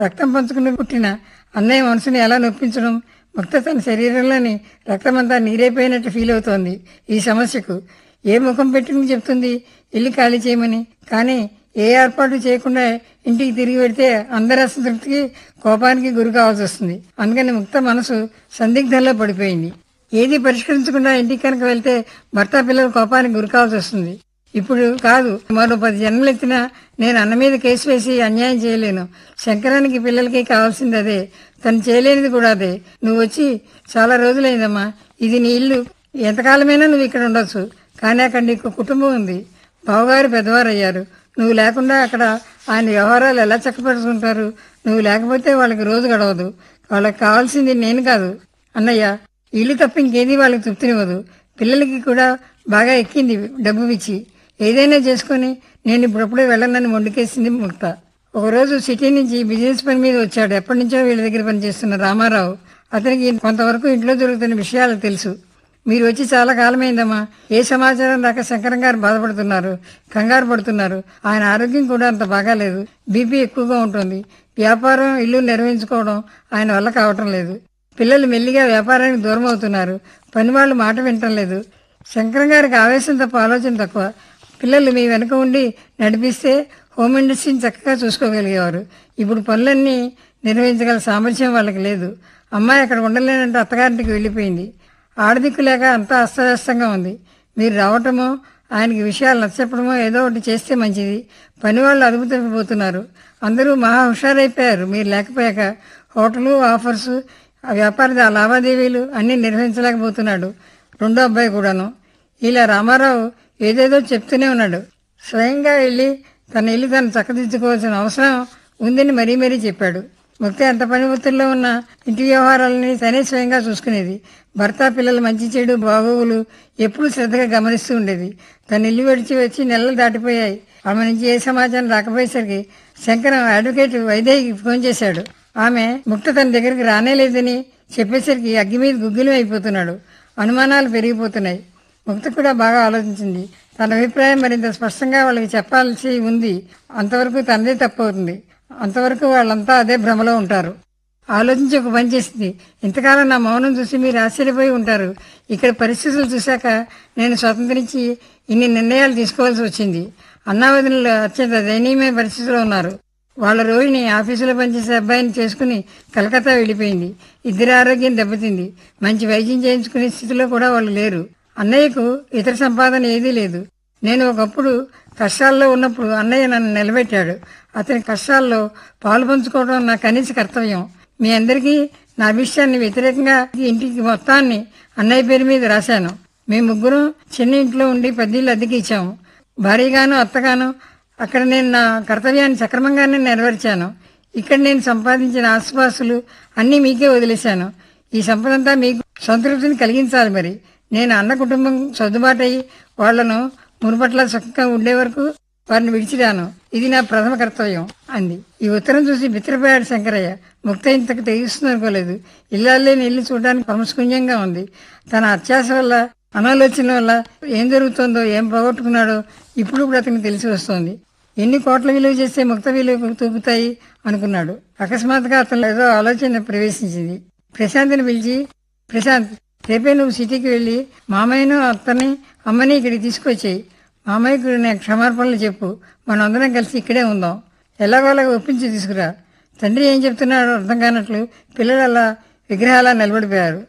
రక్తం పంచుకుని పుట్టిన అన్నయ్య మనసుని ఎలా నొప్పించడం ముక్త తన శరీరంలోని రక్తమంతా నీరైపోయినట్టు ఫీల్ అవుతోంది ఈ సమస్యకు ఏ ముఖం పెట్టుకుని చెప్తుంది ఇల్లు ఖాళీ చేయమని కానీ ఏ ఏర్పాటు చేయకుండా ఇంటికి తిరిగి పెడితే అందరి అసంతృప్తికి కోపానికి గురి కావాల్సి వస్తుంది అందుకని ముక్త మనసు సందిగ్ధంలో పడిపోయింది ఏది పరిష్కరించకుండా ఇంటికి కనుక వెళ్తే భర్త పిల్లల కోపానికి గురి కావాల్సి వస్తుంది ఇప్పుడు కాదు మరో పది జన్మలు ఎత్తినా నేను అన్న మీద కేసు వేసి అన్యాయం చేయలేను శంకరానికి పిల్లలకి కావాల్సింది అదే తను చేయలేనిది కూడా అదే నువ్వు వచ్చి చాలా రోజులైందమ్మా ఇది నీ ఇల్లు ఎంతకాలమైనా నువ్వు ఇక్కడ ఉండొచ్చు కానీ అక్కడ నీకు కుటుంబం ఉంది బావగారు పెద్దవారు అయ్యారు నువ్వు లేకుండా అక్కడ ఆయన వ్యవహారాలు ఎలా చక్కపరుచుకుంటారు నువ్వు లేకపోతే వాళ్ళకి రోజు గడవదు వాళ్ళకి కావాల్సింది నేను కాదు అన్నయ్య ఇల్లు తప్ప ఇంకేది వాళ్ళకి తృప్తినివ్వదు పిల్లలకి కూడా బాగా ఎక్కింది డబ్బు ఇచ్చి ఏదైనా చేసుకుని నేను ఇప్పుడప్పుడే వెళ్ళనని మొండికేసింది ముక్త ఒకరోజు సిటీ నుంచి బిజినెస్ పని మీద వచ్చాడు ఎప్పటి నుంచో వీళ్ళ దగ్గర పనిచేస్తున్న రామారావు అతనికి కొంతవరకు ఇంట్లో జరుగుతున్న విషయాలు తెలుసు మీరు వచ్చి చాలా కాలమైందమ్మా ఏ సమాచారం రాక శంకరం గారు బాధపడుతున్నారు కంగారు పడుతున్నారు ఆయన ఆరోగ్యం కూడా అంత బాగాలేదు బీపీ ఎక్కువగా ఉంటుంది వ్యాపారం ఇల్లు నిర్వహించుకోవడం ఆయన వల్ల కావటం లేదు పిల్లలు మెల్లిగా వ్యాపారానికి దూరం అవుతున్నారు పని వాళ్ళు మాట వినటం లేదు శంకరం గారికి ఆవేశం తప్ప ఆలోచన తక్కువ పిల్లలు మీ వెనక ఉండి నడిపిస్తే హోమ్ ఇండస్ట్రీని చక్కగా చూసుకోగలిగేవారు ఇప్పుడు పనులన్నీ నిర్వహించగల సామర్థ్యం వాళ్ళకి లేదు అమ్మాయి అక్కడ ఉండలేనంటే అత్తగారింటికి వెళ్ళిపోయింది ఆడదిక్కు లేక అంతా అస్తవ్యస్తంగా ఉంది మీరు రావటమో ఆయనకి విషయాలు నచ్చపడమో ఏదో ఒకటి చేస్తే మంచిది పని వాళ్ళు అదుపు తప్పిపోతున్నారు అందరూ మహా హుషారైపోయారు మీరు లేకపోయాక హోటలు ఆఫర్స్ ఆ వ్యాపార లావాదేవీలు అన్నీ నిర్వహించలేకపోతున్నాడు రెండో అబ్బాయి కూడాను ఇలా రామారావు ఏదేదో చెప్తూనే ఉన్నాడు స్వయంగా వెళ్ళి తన ఇల్లు తను చక్కదిద్దుకోవాల్సిన అవసరం ఉందని మరీ మరీ చెప్పాడు ముక్తి అంత పని ఒత్తిడిలో ఉన్న ఇంటి వ్యవహారాలని తనే స్వయంగా చూసుకునేది భర్త పిల్లల మంచి చెడు బాగోగులు ఎప్పుడూ శ్రద్ధగా గమనిస్తూ ఉండేది తన ఇల్లు విడిచి వచ్చి నెలలు దాటిపోయాయి ఆమె నుంచి ఏ సమాచారం రాకపోయేసరికి శంకరం అడ్వకేట్ వైదేహికి ఫోన్ చేశాడు ఆమె ముక్త తన దగ్గరికి రానేలేదని చెప్పేసరికి అగ్గి మీద గుగ్గిలం అయిపోతున్నాడు అనుమానాలు పెరిగిపోతున్నాయి ముక్త కూడా బాగా ఆలోచించింది తన అభిప్రాయం మరింత స్పష్టంగా వాళ్ళకి చెప్పాల్సి ఉంది అంతవరకు తనదే తప్పు అవుతుంది అంతవరకు వాళ్ళంతా అదే భ్రమలో ఉంటారు ఆలోచించి ఒక పని చేసింది ఇంతకాలం నా మౌనం చూసి మీరు ఆశ్చర్యపోయి ఉంటారు ఇక్కడ పరిస్థితులు చూశాక నేను స్వతంత్రించి ఇన్ని నిర్ణయాలు తీసుకోవాల్సి వచ్చింది అన్నావదినలు అత్యంత దయనీయమైన పరిస్థితిలో ఉన్నారు వాళ్ళ రోహిణి ఆఫీసులో పనిచేసే అబ్బాయిని చేసుకుని కలకత్తా వెళ్ళిపోయింది ఇద్దరి ఆరోగ్యం దెబ్బతింది మంచి వైద్యం చేయించుకునే స్థితిలో కూడా వాళ్ళు లేరు అన్నయ్యకు ఇతర సంపాదన ఏదీ లేదు నేను ఒకప్పుడు కష్టాల్లో ఉన్నప్పుడు అన్నయ్య నన్ను నిలబెట్టాడు అతని కష్టాల్లో పాలు పంచుకోవడం నా కనీస కర్తవ్యం మీ అందరికీ నా విషయాన్ని వ్యతిరేకంగా ఈ ఇంటికి మొత్తాన్ని అన్నయ్య పేరు మీద రాశాను మేము ముగ్గురం చిన్న ఇంట్లో ఉండి పద్దీళ్ళు అద్దెకి ఇచ్చాము భార్యగాను అత్తగాను అక్కడ నేను నా కర్తవ్యాన్ని సక్రమంగానే నెరవేర్చాను ఇక్కడ నేను సంపాదించిన ఆసుపాసులు అన్నీ మీకే వదిలేశాను ఈ సంపదంతా మీకు సంతృప్తిని కలిగించాలి మరి నేను అన్న కుటుంబం సర్దుబాటయి వాళ్లను మునుపట్ల సుఖంగా ఉండే వరకు వారిని విడిచిరాను ఇది నా ప్రథమ కర్తవ్యం అంది ఈ ఉత్తరం చూసి బిత్రపోయాడు శంకరయ్య ముక్త ఇంతకు తెగిస్తుంది అనుకోలేదు ఇల్లాలేని ఇల్లు చూడడానికి పరమశూన్యంగా ఉంది తన అత్యాస వల్ల అనాలోచన వల్ల ఏం జరుగుతుందో ఏం పోగొట్టుకున్నాడో ఇప్పుడు ఇప్పుడు అతనికి తెలిసి వస్తోంది ఎన్ని కోట్ల విలువ చేస్తే ముక్త విలువ తూగుతాయి అనుకున్నాడు అకస్మాత్తుగా అతను ఏదో ఆలోచన ప్రవేశించింది ప్రశాంత్ని పిలిచి ప్రశాంత్ రేపే నువ్వు సిటీకి వెళ్ళి మామయ్యను అత్తని అమ్మని ఇక్కడికి తీసుకొచ్చేయి మామయ్యకు నేను క్షమార్పణలు చెప్పు మనందరం కలిసి ఇక్కడే ఉందాం ఎలాగోలాగా ఒప్పించి తీసుకురా తండ్రి ఏం చెప్తున్నాడో అర్థం కానట్లు పిల్లలు అలా విగ్రహాలా నిలబడిపోయారు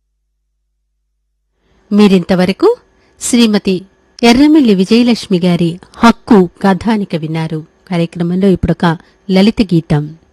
మీరింతవరకు శ్రీమతి ఎర్రమిల్లి విజయలక్ష్మి గారి హక్కు కథానిక విన్నారు కార్యక్రమంలో ఇప్పుడొక లలిత గీతం